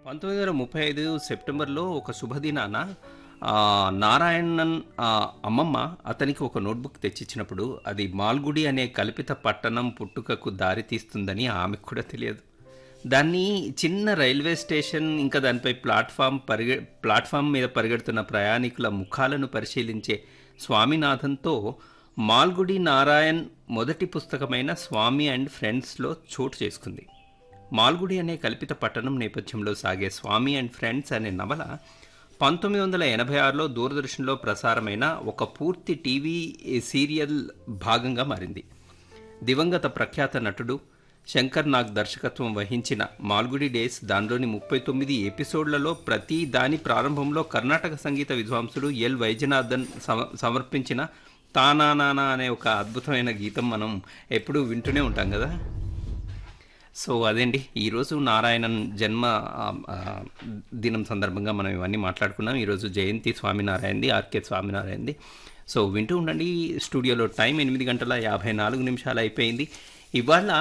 పంతొమ్మిది వందల ముప్పై ఐదు సెప్టెంబర్లో ఒక శుభదినాన ఆ, నారాయణన్ ఆ, అమ్మమ్మ అతనికి ఒక నోట్బుక్ తెచ్చిచ్చినప్పుడు అది మాల్గుడి అనే కల్పిత పట్టణం పుట్టుకకు దారి తీస్తుందని ఆమెకు కూడా తెలియదు దాన్ని చిన్న రైల్వే స్టేషన్ ఇంకా దానిపై ప్లాట్ఫామ్ పరిగె ప్లాట్ఫామ్ మీద పరిగెడుతున్న ప్రయాణికుల ముఖాలను పరిశీలించే స్వామినాథన్తో మాల్గుడి నారాయణ్ మొదటి పుస్తకమైన స్వామి అండ్ ఫ్రెండ్స్లో చోటు చేసుకుంది మాల్గుడి అనే కల్పిత పట్టణం నేపథ్యంలో సాగే స్వామి అండ్ ఫ్రెండ్స్ అనే నవల పంతొమ్మిది వందల ఎనభై ఆరులో దూరదర్శన్లో ప్రసారమైన ఒక పూర్తి టీవీ సీరియల్ భాగంగా మారింది దివంగత ప్రఖ్యాత నటుడు శంకర్ నాగ్ దర్శకత్వం వహించిన మాల్గుడి డేస్ దానిలోని ముప్పై తొమ్మిది ఎపిసోడ్లలో ప్రతి దాని ప్రారంభంలో కర్ణాటక సంగీత విద్వాంసుడు ఎల్ వైద్యనాథన్ సమ సమర్పించిన తానానానా అనే ఒక అద్భుతమైన గీతం మనం ఎప్పుడూ వింటూనే ఉంటాం కదా సో అదేండి ఈరోజు నారాయణన్ జన్మ ఆ, ఆ, దినం సందర్భంగా మనం ఇవన్నీ మాట్లాడుకున్నాం ఈరోజు జయంతి స్వామినారాయణది ఆర్కే స్వామినారాయణది సో వింటూ ఉండండి స్టూడియోలో టైం ఎనిమిది గంటల యాభై నాలుగు నిమిషాలు అయిపోయింది ఇవాళ